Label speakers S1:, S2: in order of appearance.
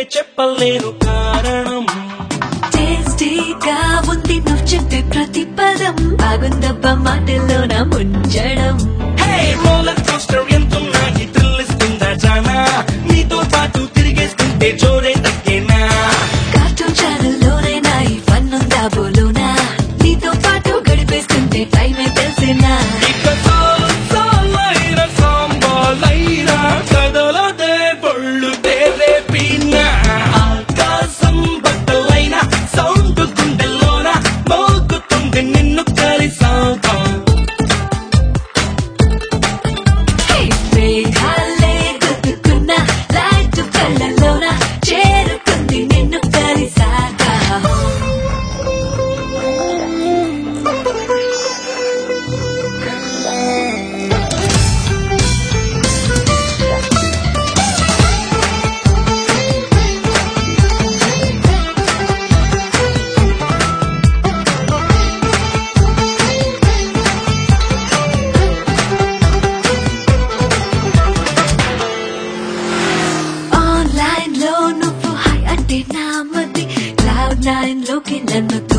S1: చెప్పలేను కారణం
S2: టేస్టీగా ఉంది నువ్వు చెప్పే ప్రతి పదం బాగుందబ్బా మాటల్లో నా ముంచడం
S1: హే రోలర్ కోస్టర్ ఎంతున్నా ఈ థ్రిల్ ఇస్తుందా జానా నీతో పాటు తిరిగేస్తుంటే జోరే తగ్గేనా
S2: కార్టూన్ ఛానల్లోనైనా ఈ ఫన్ ఉందా బోలోనా నీతో పాటు గడిపేస్తుంటే టైమే తెలిసినా
S1: ఇక చాలు చాలైన సాంబాలైనా కదలదే పళ్ళు తేరే పీనా ఆకాశం బట్టలైన సౌండ్ గుండెల్లోన మోగుతుంది నిన్ను కలిసాక
S2: హే, మేఘాలే గుద్దుకున్న లైట్ కళ్ళలోన చేరుకుంది నిన్ను కలిసాక ఆన్లైన్ లో నువ్వు హై అంటే నా మధ్య క్లౌడ్ నైన్ లోకి నన్ను